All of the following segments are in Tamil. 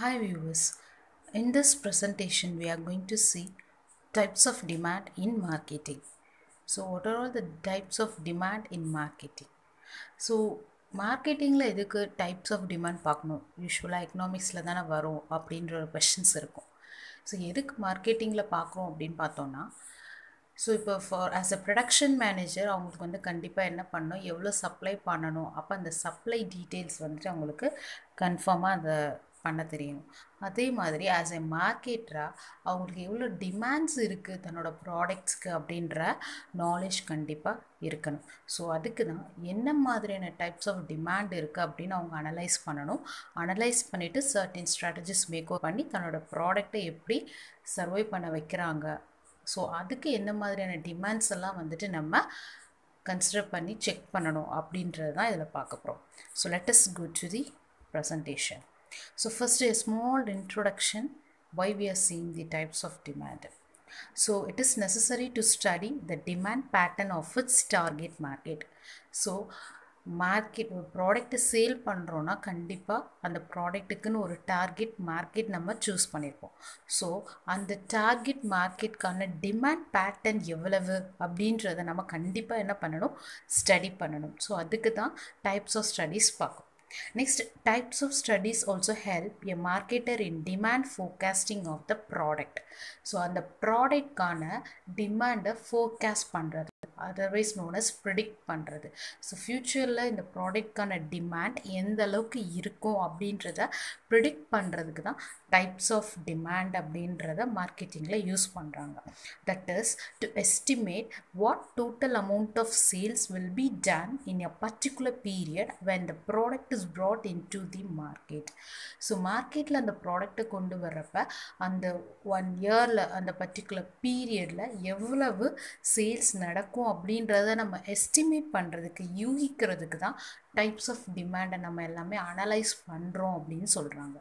Hi viewers, in this presentation we are going to see types of demand in marketing. So what are all the types of demand in marketing? So மார்க்கெட்டிங்கில் எதுக்கு டைப்ஸ் ஆஃப் டிமாண்ட் பார்க்கணும் யூஸ்வலாக எக்கனாமிக்ஸில் தானே வரும் அப்படின்ற ஒரு கொஷின்ஸ் இருக்கும் ஸோ எதுக்கு மார்க்கெட்டிங்கில் பார்க்குறோம் அப்படின்னு பார்த்தோன்னா ஸோ இப்போ far as a production manager அவங்களுக்கு வந்து கண்டிப்பாக என்ன பண்ணணும் எவ்வளோ சப்ளை பண்ணணும் அப்போ அந்த சப்ளை டீட்டெயில்ஸ் வந்துட்டு அவங்களுக்கு கன்ஃபார்மாக அதை பண்ண தெரியணும் அதே மாதிரி ஆஸ் எ மார்க்கெட்டராக அவங்களுக்கு எவ்வளோ டிமாண்ட்ஸ் இருக்குது தன்னோட ப்ராடக்ட்ஸ்க்கு அப்படின்ற நாலேஜ் கண்டிப்பாக இருக்கணும் ஸோ அதுக்கு தான் என்ன மாதிரியான டைப்ஸ் ஆஃப் டிமாண்ட் இருக்குது அப்படின்னு அவங்க அனலைஸ் பண்ணணும் அனலைஸ் பண்ணிவிட்டு சர்டின் ஸ்ட்ராட்டஜிஸ் மேக்கோ பண்ணி தன்னோட ப்ராடக்டை எப்படி சர்வை பண்ண வைக்கிறாங்க ஸோ அதுக்கு என்ன மாதிரியான டிமாண்ட்ஸ் எல்லாம் வந்துட்டு நம்ம கன்சிடர் பண்ணி செக் பண்ணணும் அப்படின்றது தான் இதில் பார்க்க போகிறோம் so let us go to the presentation So first a small introduction why we are seeing the types of demand. So it is necessary to study the demand pattern of its target market. So market ஒரு ப்ராடக்ட்டை சேல் பண்ணுறோன்னா கண்டிப்பாக அந்த ப்ராடக்ட்டுக்குன்னு ஒரு டார்கெட் மார்க்கெட் நம்ம சூஸ் பண்ணியிருப்போம் ஸோ அந்த டார்கெட் மார்க்கெட்கான டிமாண்ட் பேட்டர்ன் எவ்வளவு அப்படின்றத நம்ம கண்டிப்பாக என்ன பண்ணணும் ஸ்டடி பண்ணணும் ஸோ அதுக்கு தான் டைப்ஸ் ஆஃப் ஸ்டடீஸ் பார்க்கணும் Next, types of studies also help a marketer in demand forecasting of the product. So அந்த ப்ராடக்ட்கான டிமாண்டை ஃபோர்காஸ்ட் பண்ணுறது அதர்வைஸ் நோன் அஸ் ப்ரிடிக்ட் பண்ணுறது ஸோ ஃப்யூச்சரில் இந்த ப்ராடக்ட்கான டிமாண்ட் எந்த அளவுக்கு இருக்கும் அப்படின்றத ப்ரிடிக்ட் பண்ணுறதுக்கு தான் டைப்ஸ் ஆஃப் டிமாண்ட் அப்படின்றத மார்க்கெட்டிங்கில் யூஸ் பண்ணுறாங்க that is to estimate what total amount of sales will be done in a particular period when the product is brought in to the market so மார்க்கெட்டில் அந்த ப்ராடக்ட்டை கொண்டு வர்றப்ப அந்த ஒன் இயரில் அந்த பர்டிகுலர் பீரியடில் எவ்வளவு சேல்ஸ் நடக்கும் அப்படின்றத நம்ம எஸ்டிமேட் பண்ணுறதுக்கு யூகிக்கிறதுக்கு தான் டைப்ஸ் ஆஃப் டிமாண்டை நம்ம எல்லாமே அனலைஸ் பண்ணுறோம் அப்படின்னு சொல்கிறாங்க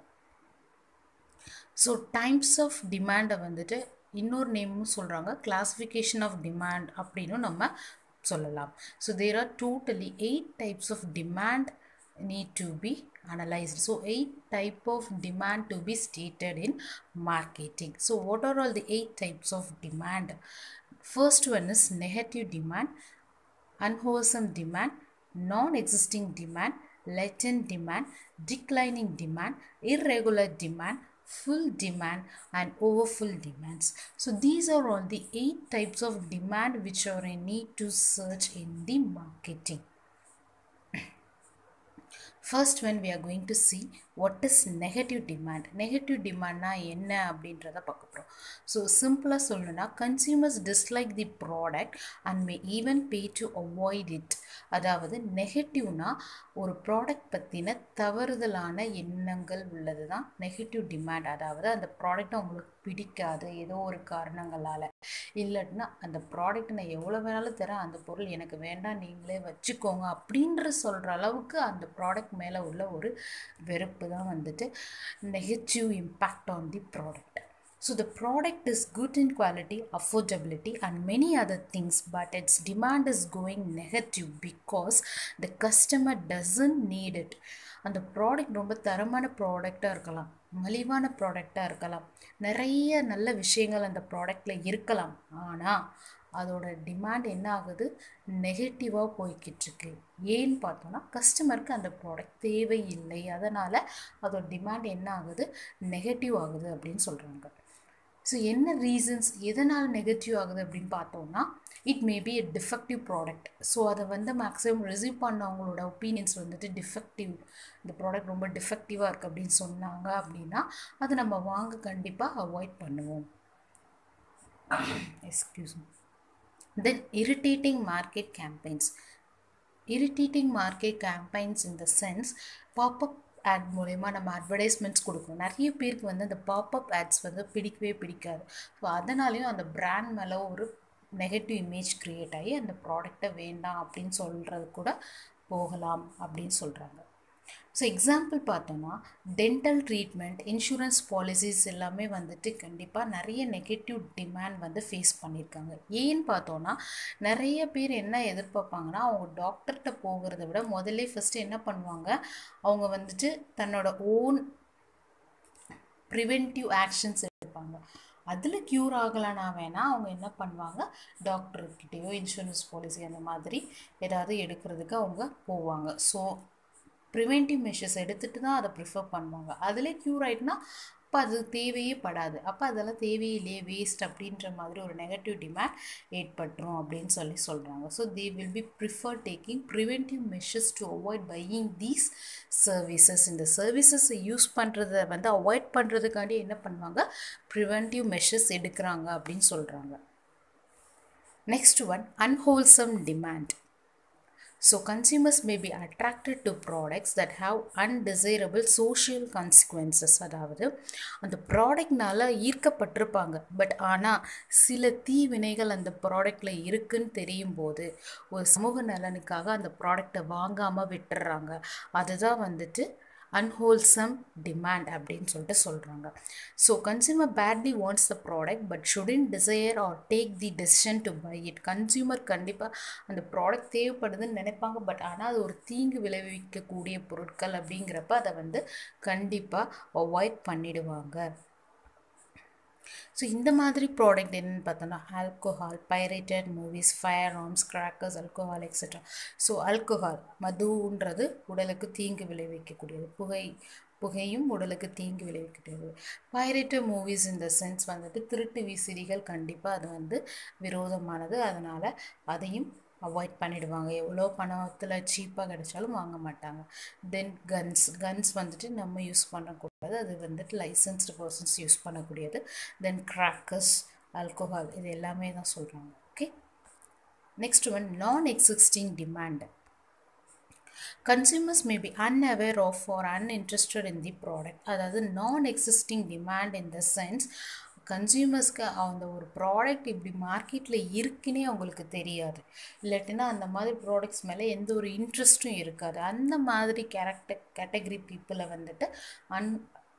ஸோ டைப்ஸ் ஆஃப் டிமாண்டை வந்துட்டு இன்னொரு நேமும் சொல்கிறாங்க கிளாஸிஃபிகேஷன் ஆஃப் டிமாண்ட் அப்படின்னு நம்ம சொல்லலாம் so there are totally eight types of demand need to be analyzed so eight type of demand to be stated in marketing so what are all the eight types of demand first one is negative demand unwholesome demand non-existing demand latent demand declining demand irregular demand full demand and overfull demands so these are all the eight types of demand which are in need to search in the marketing first when we are going to see what is negative demand negative demand என்ன அப்படின்றத பார்க்க போகிறோம் ஸோ சிம்பிளாக சொல்லணும்னா consumers dislike the product and may even pay to avoid it அதாவது நெகட்டிவ்னா ஒரு ப்ராடக்ட் பற்றின தவறுதலான எண்ணங்கள் உள்ளது தான் நெகட்டிவ் டிமாண்ட் அதாவது அந்த ப்ராடக்ட் அவங்களுக்கு பிடிக்காது ஏதோ ஒரு காரணங்களால் இல்லைன்னா அந்த ப்ராடக்ட் நான் எவ்வளோ வேணாலும் தரேன் அந்த பொருள் எனக்கு வேண்டாம் நீங்களே வச்சுக்கோங்க அப்படின்ற சொல்கிற அளவுக்கு அந்த ப்ராடக்ட் மேலே உள்ள ஒரு வெறுப்பு தான் வந்துட்டு negative impact on the product So the product is good in quality, affordability and many other things but its demand is going negative because the customer doesn't need it. அந்த ப்ராடக்ட் ரொம்ப தரமான ப்ராடக்டாக இருக்கலாம் மலிவான ப்ராடக்டாக இருக்கலாம் நிறைய நல்ல விஷயங்கள் அந்த ப்ராடக்டில் இருக்கலாம் ஆனால் அதோட டிமாண்ட் என்ன ஆகுது நெகட்டிவாக போய்கிட்டுருக்கு ஏன்னு பார்த்தோன்னா கஸ்டமருக்கு அந்த ப்ராடக்ட் தேவையில்லை அதனால் அதோட டிமாண்ட் என்ன ஆகுது நெகட்டிவ் ஆகுது அப்படின்னு சொல்கிறாங்க ஸோ என்ன ரீசன்ஸ் எதனால் நெகட்டிவ் ஆகுது அப்படின்னு பார்த்தோம்னா it may be a defective product so அதை வந்து மேக்ஸிமம் ரிசீவ் பண்ணவங்களோட ஒப்பீனியன்ஸ் வந்துட்டு டிஃபெக்டிவ் இந்த ப்ராடக்ட் ரொம்ப டிஃபெக்டிவாக இருக்குது அப்படின்னு சொன்னாங்க அப்படின்னா அது நம்ம வாங்க கண்டிப்பாக அவாய்ட் பண்ணுவோம் excuse then irritating market campaigns irritating market campaigns in the sense pop up ad மூலயமா நம்ம அட்வர்டைஸ்மெண்ட்ஸ் கொடுக்கணும் நிறைய பேருக்கு வந்து அந்த பாப்அப் ஆட்ஸ் வந்து பிடிக்கவே பிடிக்காது ஸோ அதனாலேயும் அந்த பிராண்ட் மேலே ஒரு நெகட்டிவ் இமேஜ் க்ரியேட் ஆகி அந்த ப்ராடக்டை வேண்டாம் அப்படின்னு சொல்கிறது கூட போகலாம் அப்படின்னு சொல்கிறாங்க ஸோ எக்ஸாம்பிள் பார்த்தோன்னா டென்டல் ட்ரீட்மெண்ட் இன்சூரன்ஸ் பாலிசிஸ் எல்லாமே வந்துட்டு கண்டிப்பாக நிறைய நெகட்டிவ் டிமாண்ட் வந்து ஃபேஸ் பண்ணியிருக்காங்க ஏன்னு பார்த்தோன்னா நிறைய பேர் என்ன எதிர்பார்ப்பாங்கன்னா அவங்க டாக்டர்கிட்ட போகிறத விட முதல்ல ஃபஸ்ட்டு என்ன பண்ணுவாங்க அவங்க வந்துட்டு தன்னோட ஓன் ப்ரிவென்டிவ் ஆக்ஷன்ஸ் எடுப்பாங்க அதில் க்யூர் ஆகலைனா வேணால் அவங்க என்ன பண்ணுவாங்க டாக்டர்கிட்டயோ இன்சூரன்ஸ் பாலிசி அந்த மாதிரி ஏதாவது எடுக்கிறதுக்கு அவங்க போவாங்க ஸோ ப்ரிவென்டிவ் மெஷர்ஸ் எடுத்துகிட்டு தான் அதை ப்ரிஃபர் பண்ணுவாங்க அதிலே க்யூர் ஆகிட்டுனா அப்போ அது தேவையே படாது அப்போ அதெல்லாம் தேவையே இல்லையே வேஸ்ட் அப்படின்ற மாதிரி ஒரு நெகட்டிவ் டிமாண்ட் ஏற்பட்டுரும் அப்படின்னு சொல்லி சொல்கிறாங்க so they will be prefer taking preventive measures to avoid buying these services இந்த சர்வீசஸை யூஸ் பண்ணுறத வந்து அவாய்ட் பண்ணுறதுக்காண்டி என்ன பண்ணுவாங்க ப்ரிவென்டிவ் மெஷர்ஸ் எடுக்கிறாங்க அப்படின்னு சொல்கிறாங்க next one unwholesome demand So, consumers may be attracted to products that have undesirable social consequences அதாவது அந்த ப்ராடக்ட்னால ஈர்க்கப்பட்டிருப்பாங்க பட் ஆனால் சில தீவினைகள் அந்த ப்ராடக்டில் இருக்குன்னு தெரியும் போது ஒரு சமூக நலனுக்காக அந்த ப்ராடக்டை வாங்காமல் விட்டுறாங்க அதுதான் வந்துட்டு அன்ஹோல்சம் டிமாண்ட் அப்படின்னு சொல்லிட்டு சொல்கிறாங்க so consumer badly wants the product but shouldn't desire or take the decision to buy it consumer கண்டிப்பாக அந்த ப்ராடக்ட் தேவைப்படுதுன்னு நினைப்பாங்க பட் ஆனால் அது ஒரு தீங்கு விளைவிக்கக்கூடிய பொருட்கள் அப்படிங்கிறப்ப அதை வந்து கண்டிப்பாக அவாய்ட் பண்ணிடுவாங்க ஸோ இந்த மாதிரி ப்ராடக்ட் என்னென்னு பார்த்தோன்னா alcohol pirated movies firearms crackers alcohol etcetera so alcohol மதுன்றது உடலுக்கு தீங்கு விளைவிக்கக்கூடியது புகை புகையும் உடலுக்கு தீங்கு விளைவிக்கக்கூடியது பைரேட்டட் மூவிஸ் இந்த சென்ஸ் வந்துட்டு திருட்டு விசிறிகள் கண்டிப்பாக அது வந்து விரோதமானது அதனால் அதையும் அவாய்ட் பண்ணிடுவாங்க எவ்வளோ பணத்தில் சீப்பாக கிடைச்சாலும் வாங்க மாட்டாங்க தென் கன்ஸ் கன்ஸ் வந்துட்டு நம்ம யூஸ் பண்ணக்கூடாது அது வந்துட்டு லைசன்ஸ்டு பர்சன்ஸ் யூஸ் பண்ணக்கூடியது தென் கிராக்கர்ஸ் ஆல்கோஹால் இது எல்லாமே தான் சொல்கிறாங்க okay next one non existing demand consumers may be unaware of or uninterested in the product அதாவது non existing demand in the sense கன்சியூமர்ஸ்க்கு அந்த ஒரு ப்ராடக்ட் இப்படி மார்க்கெட்டில் இருக்குன்னே அவங்களுக்கு தெரியாது இல்லாட்டினா அந்த மாதிரி ப்ராடக்ட்ஸ் மேலே எந்த ஒரு இன்ட்ரெஸ்ட்டும் இருக்காது அந்த மாதிரி கேரக்டர் கேட்டகரி பீப்புளை வந்துட்டு அன்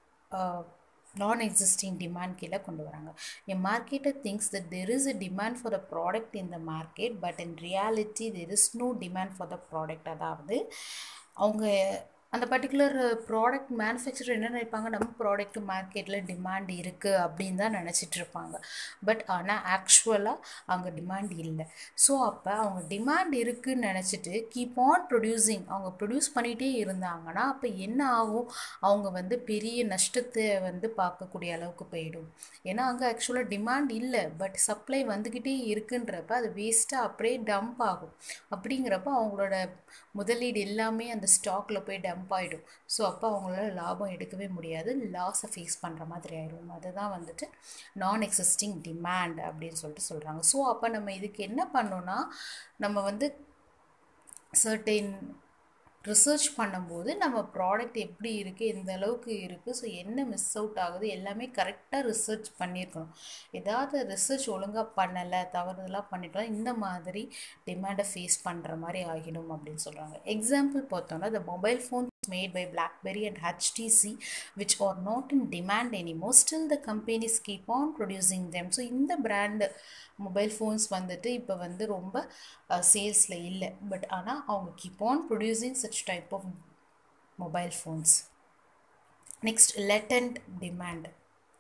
நான் எக்ஸிஸ்டிங் டிமாண்ட் கீழே கொண்டு வராங்க a marketer thinks that there is a demand for the product in the market but in reality there is no demand for the product அதாவது அவங்க அந்த பர்டிகுலர் ப்ராடக்ட் மேனுஃபேக்சரர் என்ன நினைப்பாங்க நம்ம ப்ராடக்ட் மார்க்கெட்டில் டிமாண்ட் இருக்குது அப்படின்னு தான் நினச்சிட்டு இருப்பாங்க பட் ஆனால் ஆக்சுவலாக அங்கே டிமாண்ட் இல்லை ஸோ அப்போ அவங்க டிமாண்ட் இருக்குதுன்னு நினச்சிட்டு கீப் ஆன் ப்ரொடியூசிங் அவங்க ப்ரொடியூஸ் பண்ணிகிட்டே இருந்தாங்கன்னா அப்போ என்ன ஆகும் அவங்க வந்து பெரிய நஷ்டத்தை வந்து பார்க்கக்கூடிய அளவுக்கு போயிடும் ஏன்னா அங்கே ஆக்சுவலாக டிமாண்ட் இல்லை பட் சப்ளை வந்துக்கிட்டே இருக்குன்றப்ப அது வேஸ்ட்டாக அப்படியே டம்ப் ஆகும் அப்படிங்கிறப்ப அவங்களோட முதலீடு எல்லாமே அந்த ஸ்டாக்கில் போய் டம்ப் ஆகிடும் ஸோ அப்போ அவங்களால லாபம் எடுக்கவே முடியாது லாஸை ஃபேஸ் பண்ணுற மாதிரி ஆயிடும் அதுதான் வந்துட்டு நான் எக்ஸிஸ்டிங் டிமாண்ட் அப்படின்னு சொல்லிட்டு சொல்கிறாங்க ஸோ அப்போ நம்ம இதுக்கு என்ன பண்ணோன்னா நம்ம வந்து சர்டைன் ரிசர்ச் பண்ணும்போது நம்ம ப்ராடக்ட் எப்படி இருக்குது எந்த அளவுக்கு இருக்குது ஸோ என்ன மிஸ் அவுட் ஆகுது எல்லாமே கரெக்டாக ரிசர்ச் பண்ணியிருக்கணும் ஏதாவது ரிசர்ச் ஒழுங்காக பண்ணலை தவறுதலாக பண்ணிட்டோம் இந்த மாதிரி டிமாண்டை ஃபேஸ் பண்ணுற மாதிரி ஆகிடும் அப்படின்னு சொல்கிறாங்க எக்ஸாம்பிள் பார்த்தோன்னா the mobile phones made by BlackBerry and HTC which are not in demand anymore still the companies keep on producing them so இந்த பிராண்டு மொபைல் ஃபோன்ஸ் வந்துட்டு இப்போ வந்து ரொம்ப சேல்ஸில் இல்லை பட் ஆனால் அவங்க keep on producing such type of mobile phones next latent demand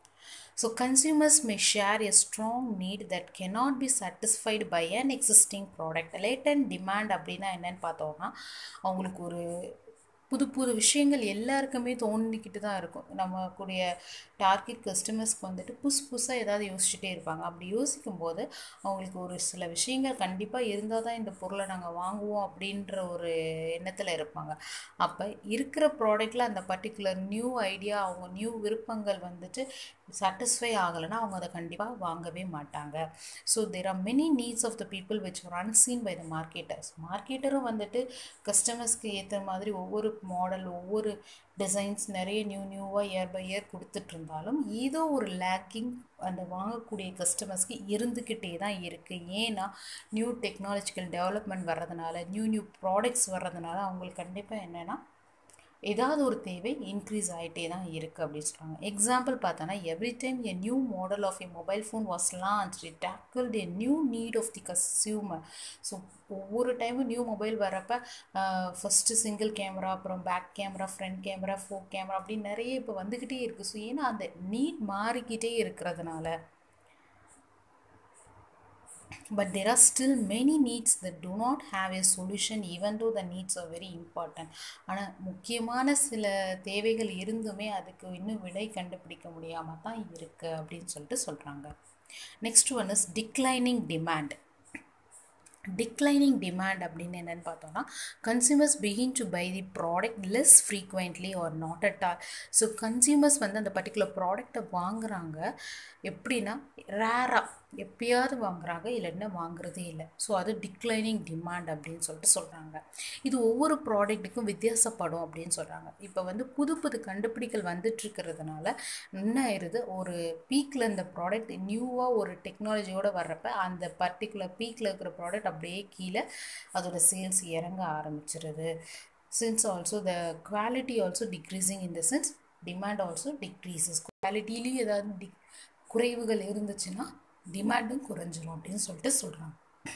So consumers may share a strong need that cannot be satisfied by an existing product. Latent demand அப்படின்னா என்னன்னு பார்த்தோம்னா அவங்களுக்கு ஒரு புது புது விஷயங்கள் எல்லாருக்குமே தோண்டிக்கிட்டு தான் இருக்கும் நம்ம கூடிய டார்கெட் கஸ்டமர்ஸ்க்கு வந்துட்டு புதுசு புதுசாக ஏதாவது யோசிச்சுட்டே இருப்பாங்க அப்படி யோசிக்கும் போது அவங்களுக்கு ஒரு சில விஷயங்கள் கண்டிப்பாக இருந்தால் தான் இந்த பொருளை நாங்கள் வாங்குவோம் அப்படின்ற ஒரு எண்ணத்தில் இருப்பாங்க அப்போ இருக்கிற ப்ராடக்டில் அந்த பர்டிகுலர் நியூ ஐடியா அவங்க நியூ விருப்பங்கள் வந்துட்டு சாட்டிஸ்ஃபை ஆகலைன்னா அவங்க அதை கண்டிப்பாக வாங்கவே மாட்டாங்க so there are many needs of the people which are unseen by the marketers மார்க்கெட்டரும் வந்துட்டு கஸ்டமர்ஸ்க்கு ஏற்ற மாதிரி ஒவ்வொரு மாடல் ஒவ்வொரு டிசைன்ஸ் நிறைய நியூ நியூவாக இயர் பை இயர் கொடுத்துட்டு இருந்தாலும் ஏதோ ஒரு லேக்கிங் அந்த வாங்கக்கூடிய கஸ்டமர்ஸ்க்கு இருந்துக்கிட்டே தான் இருக்குது ஏன்னா நியூ டெக்னாலஜிக்கல் டெவலப்மெண்ட் வர்றதுனால நியூ நியூ ப்ராடக்ட்ஸ் வர்றதுனால அவங்களுக்கு கண்டிப்பாக என்னென்னா ஏதாவது ஒரு தேவை இன்க்ரீஸ் ஆகிட்டே தான் இருக்குது அப்படின்னு சொல்கிறாங்க எக்ஸாம்பிள் பார்த்தோன்னா every time a new model of a mobile phone was launch it tackle a new need of the consumer so ஒவ்வொரு டைமும் நியூ மொபைல் வரப்போ ஃபஸ்ட்டு சிங்கிள் கேமரா அப்புறம் பேக் கேமரா ஃப்ரண்ட் கேமரா ஃபோக் கேமரா அப்படின்னு நிறைய இப்போ வந்துக்கிட்டே இருக்குது ஸோ ஏன்னா அந்த நீட் மாறிக்கிட்டே இருக்கிறதுனால but there are still many needs that do not have a solution even though the needs are very important ஆனால் முக்கியமான சில தேவைகள் இருந்துமே அதுக்கு இன்னும் விடை கண்டுபிடிக்க முடியாமல் தான் இருக்குது அப்படின்னு சொல்லிட்டு சொல்கிறாங்க next one is declining demand declining demand அப்படின்னு என்னென்னு பார்த்தோம்னா consumers begin to buy the product less frequently or not at all so consumers வந்து அந்த பர்டிகுலர் ப்ராடக்டை வாங்குறாங்க எப்படின்னா ரேராக எப்பயாவது வாங்குறாங்க இல்லைன்னா வாங்குறதே இல்லை ஸோ அது டிக்ளைனிங் டிமாண்ட் அப்படின்னு சொல்லிட்டு சொல்கிறாங்க இது ஒவ்வொரு ப்ராடக்ட்டுக்கும் வித்தியாசப்படும் அப்படின்னு சொல்கிறாங்க இப்போ வந்து புது புது கண்டுபிடிகள் வந்துட்டுருக்கிறதுனால என்ன ஆயிடுது ஒரு பீக்கில் இந்த ப்ராடக்ட் நியூவாக ஒரு டெக்னாலஜியோடு வர்றப்ப அந்த பர்டிகுலர் பீக்கில் இருக்கிற ப்ராடக்ட் அப்படியே கீழே அதோட சேல்ஸ் இறங்க ஆரம்பிச்சிருது since also the quality also decreasing in the sense demand also decreases குவாலிட்டிலையும் ஏதாவது டி குறைவுகள் இருந்துச்சுன்னா டிமாண்டும் குறைஞ்சிரும் அப்படின்னு சொல்லிட்டு சொல்கிறாங்க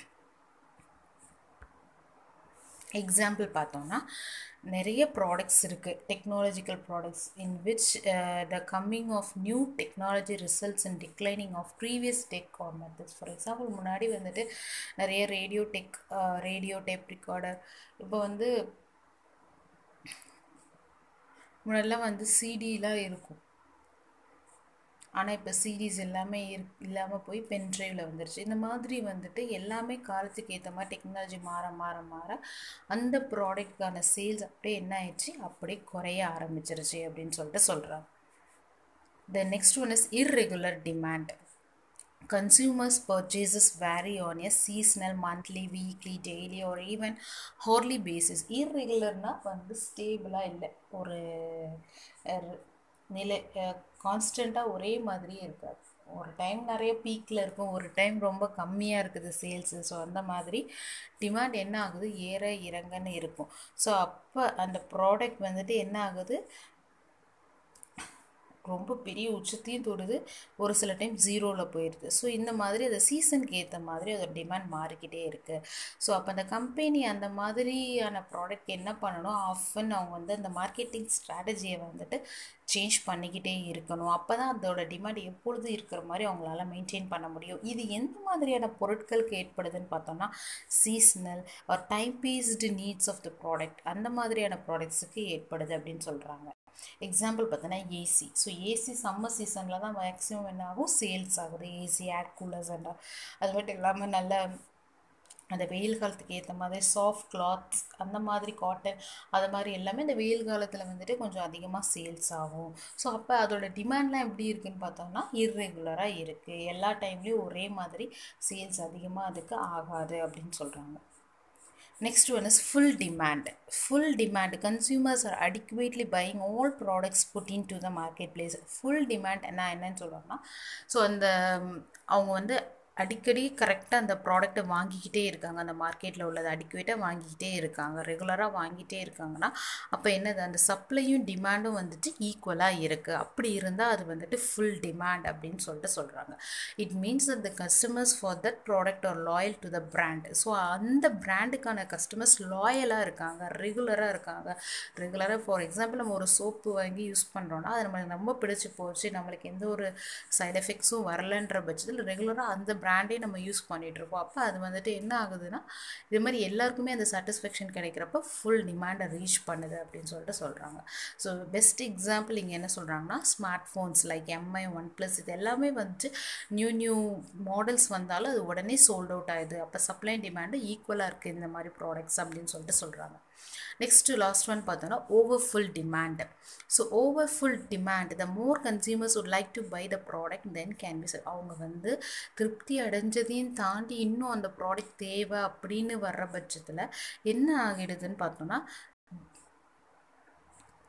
எக்ஸாம்பிள் பார்த்தோம்னா நிறைய ப்ராடக்ட்ஸ் இருக்குது technological products in which the coming of new technology results in declining of previous tech or methods for example முன்னாடி வந்துட்டு நிறைய radio tech radio tape recorder இப்போ வந்து முன்னெல்லாம் வந்து சிடிலாம் இருக்கும் ஆனால் இப்போ சீரீஸ் எல்லாமே இரு இல்லாமல் போய் பென் ட்ரைவில் வந்துருச்சு இந்த மாதிரி வந்துட்டு எல்லாமே காலத்துக்கு ஏற்ற மாதிரி டெக்னாலஜி மாற மாற மாற அந்த ப்ராடக்ட்கான சேல்ஸ் அப்படியே என்ன ஆயிடுச்சு அப்படியே குறைய ஆரம்பிச்சிருச்சு அப்படின்னு சொல்லிட்டு சொல்கிறாங்க the next one is irregular demand consumers purchases vary on a seasonal monthly weekly daily or even hourly basis irregularனா வந்து ஸ்டேபிளாக இல்லை ஒரு நிலை கான்ஸ்டண்ட்டாக ஒரே மாதிரியே இருக்காது ஒரு டைம் நிறைய பீக்கில் இருக்கும் ஒரு டைம் ரொம்ப கம்மியாக இருக்குது சேல்ஸு ஸோ அந்த மாதிரி டிமாண்ட் என்ன ஆகுது ஏற இறங்கன்னு இருக்கும் ஸோ அப்போ அந்த ப்ராடக்ட் வந்துட்டு என்ன ஆகுது ரொம்ப பெரிய உச்சத்தையும் தொடுது ஒரு சில டைம் ஜீரோவில் போயிடுது ஸோ இந்த மாதிரி அந்த சீசனுக்கு ஏற்ற மாதிரி அதோட டிமாண்ட் மாறிக்கிட்டே இருக்குது ஸோ அப்போ அந்த கம்பெனி அந்த மாதிரியான ப்ராடக்ட் என்ன பண்ணணும் ஆஃபன் அவங்க வந்து அந்த மார்க்கெட்டிங் ஸ்ட்ராட்டஜியை வந்துட்டு சேஞ்ச் பண்ணிக்கிட்டே இருக்கணும் அப்போ தான் அதோட டிமாண்ட் எப்பொழுதும் இருக்கிற மாதிரி அவங்களால மெயின்டைன் பண்ண முடியும் இது எந்த மாதிரியான பொருட்களுக்கு ஏற்படுதுன்னு பார்த்தோம்னா seasonal or time based needs of the product அந்த மாதிரியான ப்ராடக்ட்ஸுக்கு ஏற்படுது அப்படின்னு சொல்கிறாங்க எக்ஸாம்பிள் பார்த்தோன்னா ஏசி ஸோ ஏசி சம்மர் சீசனில் தான் மேக்ஸிமம் என்ன ஆகும் சேல்ஸ் ஆகுது ஏசி ஏர் கூலர்ஸ் அண்ட் அது மட்டும் இல்லாமல் நல்ல அந்த வெயில் காலத்துக்கு ஏற்ற மாதிரி சாஃப்ட் கிளாத்ஸ் அந்த மாதிரி காட்டன் அது மாதிரி எல்லாமே இந்த வெயில் காலத்தில் வந்துட்டு கொஞ்சம் அதிகமாக சேல்ஸ் ஆகும் ஸோ அப்போ அதோட டிமாண்ட்லாம் எப்படி இருக்குன்னு பார்த்தோம்னா இர்ரெகுலராக இருக்குது எல்லா டைம்லேயும் ஒரே மாதிரி சேல்ஸ் அதிகமாக அதுக்கு ஆகாது அப்படின்னு சொல்கிறாங்க Next one is full demand. Full demand. Consumers are adequately buying all products put into the marketplace. Full demand என்ன என்னன்னு சொல்கிறோம்னா ஸோ அந்த அவங்க வந்து அடிக்கடி கரெக்டாக அந்த ப்ராடக்ட்டை வாங்கிக்கிட்டே இருக்காங்க அந்த மார்க்கெட்டில் உள்ளது அடிக்குவேட்டாக வாங்கிக்கிட்டே இருக்காங்க ரெகுலராக வாங்கிட்டே இருக்காங்கன்னா அப்போ என்னது அந்த சப்ளையும் டிமாண்டும் வந்துட்டு ஈக்குவலாக இருக்குது அப்படி இருந்தால் அது வந்துட்டு ஃபுல் டிமாண்ட் அப்படின்னு சொல்லிட்டு சொல்கிறாங்க it means the customers for that product are loyal to the brand so அந்த பிராண்டுக்கான கஸ்டமர்ஸ் லாயலாக இருக்காங்க ரெகுலராக இருக்காங்க ரெகுலராக ஃபார் எக்ஸாம்பிள் நம்ம ஒரு சோப்பு வாங்கி யூஸ் பண்ணுறோன்னா அது நம்மளுக்கு ரொம்ப பிடிச்சி போச்சு நம்மளுக்கு எந்த ஒரு சைட் எஃபெக்ட்ஸும் வரலன்ற பட்சத்தில் ரெகுலராக அந்த பிராண்டே நம்ம யூஸ் பண்ணிகிட்ருக்கோம் அப்போ அது வந்துட்டு என்ன ஆகுதுன்னா இது மாதிரி எல்லாருக்குமே அந்த சாட்டிஸ்ஃபேக்ஷன் கிடைக்கிறப்ப ஃபுல் டிமாண்டை ரீச் பண்ணுது அப்படின்னு சொல்லிட்டு சொல்கிறாங்க ஸோ பெஸ்ட் எக்ஸாம்பிள் இங்கே என்ன சொல்கிறாங்கன்னா smartphones like Mi OnePlus இது எல்லாமே வந்துட்டு நியூ நியூ மாடல்ஸ் வந்தாலும் அது உடனே சோல்ட் அவுட் ஆகுது அப்போ சப்ளை டிமாண்டு ஈக்குவலாக இருக்குது இந்த மாதிரி ப்ராடக்ட்ஸ் அப்படின்னு சொல்லிட்டு சொல்கிறாங்க நெக்ஸ்ட்டு லாஸ்ட் ஒன் பார்த்தோன்னா over full demand so over full demand the more consumers would like to buy the product then can be சார் அவங்க வந்து திருப்தி அடைஞ்சதையும் தாண்டி இன்னும் அந்த ப்ராடக்ட் தேவை அப்படின்னு வர்ற பட்சத்தில் என்ன ஆகிடுதுன்னு பார்த்தோன்னா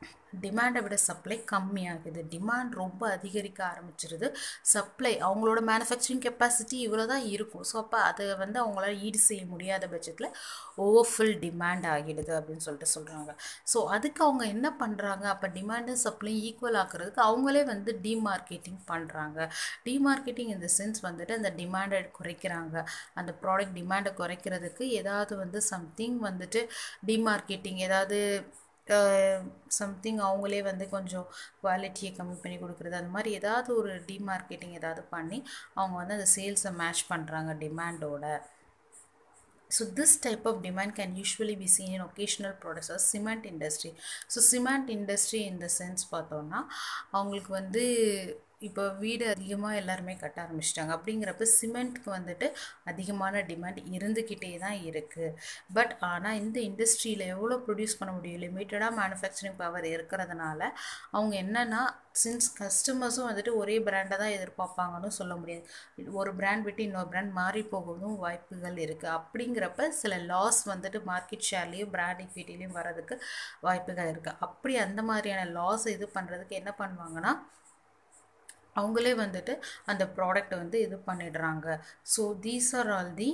டிமாண்டை விட சப்ளை கம்மியாகுது டிமாண்ட் ரொம்ப அதிகரிக்க ஆரம்பிச்சிருது சப்ளை அவங்களோட மேனுஃபேக்சரிங் கெப்பாசிட்டி இவ்வளோ தான் இருக்கும் ஸோ அப்போ அதை வந்து அவங்களால ஈடு செய்ய முடியாத பட்சத்தில் ஓவர்ஃபுல் டிமாண்ட் ஆகிடுது அப்படின்னு சொல்லிட்டு சொல்கிறாங்க ஸோ அதுக்கு அவங்க என்ன பண்ணுறாங்க அப்போ டிமாண்டும் சப்ளை ஈக்குவல் ஆக்குறதுக்கு அவங்களே வந்து டிமார்க்கெட்டிங் பண்ணுறாங்க டிமார்க்கெட்டிங் இந்த சென்ஸ் வந்துட்டு அந்த டிமாண்டை குறைக்கிறாங்க அந்த ப்ராடக்ட் டிமாண்டை குறைக்கிறதுக்கு ஏதாவது வந்து சம்திங் வந்துட்டு டிமார்க்கெட்டிங் ஏதாவது சம்திங் அவங்களே வந்து கொஞ்சம் குவாலிட்டியை கம்மி பண்ணி கொடுக்குறது அந்த மாதிரி ஏதாவது ஒரு டிமார்க்கெட்டிங் ஏதாவது பண்ணி அவங்க வந்து அந்த சேல்ஸை மேட்ச் பண்ணுறாங்க டிமாண்டோட so this type of demand can usually be seen in occasional products or cement industry so cement industry இந்த சென்ஸ் பார்த்தோன்னா அவங்களுக்கு வந்து இப்போ வீடு அதிகமாக எல்லாருமே கட்ட ஆரம்பிச்சிட்டாங்க அப்படிங்கிறப்ப சிமெண்ட்க்கு வந்துட்டு அதிகமான டிமாண்ட் இருந்துக்கிட்டே தான் இருக்குது பட் ஆனால் இந்த இண்டஸ்ட்ரியில் எவ்வளோ ப்ரொடியூஸ் பண்ண முடியும் லிமிட்டடாக மேனுஃபேக்சரிங் பவர் இருக்கிறதுனால அவங்க என்னென்னா சின்ஸ் கஸ்டமர்ஸும் வந்துட்டு ஒரே பிராண்டை தான் எதிர்பார்ப்பாங்கன்னு சொல்ல முடியாது ஒரு பிராண்ட் விட்டு இன்னொரு பிராண்ட் மாறி போகவும் வாய்ப்புகள் இருக்குது அப்படிங்கிறப்ப சில லாஸ் வந்துட்டு மார்க்கெட் ஷேர்லேயும் பிராண்ட் இக்விட்டிலையும் வரதுக்கு வாய்ப்புகள் இருக்குது அப்படி அந்த மாதிரியான லாஸ் இது பண்ணுறதுக்கு என்ன பண்ணுவாங்கன்னா அவங்களே வந்துட்டு அந்த ப்ராடக்டை வந்து இது பண்ணிடுறாங்க so these are all the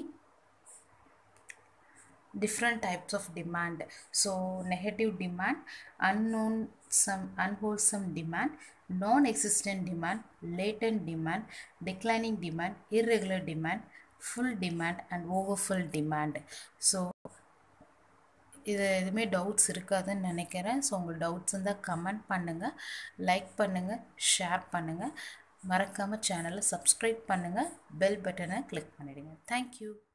different types of demand so negative demand unknown some unwholesome demand non-existent demand latent demand declining demand irregular demand full demand and overfull demand so இது எதுவுமே டவுட்ஸ் இருக்காதுன்னு நினைக்கிறேன் ஸோ உங்களுக்கு டவுட்ஸ் இருந்தால் கமெண்ட் பண்ணுங்கள் லைக் பண்ணுங்கள் ஷேர் பண்ணுங்கள் மறக்காமல் சேனலை சப்ஸ்கிரைப் பண்ணுங்கள் பெல் பட்டனை கிளிக் பண்ணிவிடுங்க தேங்க்யூ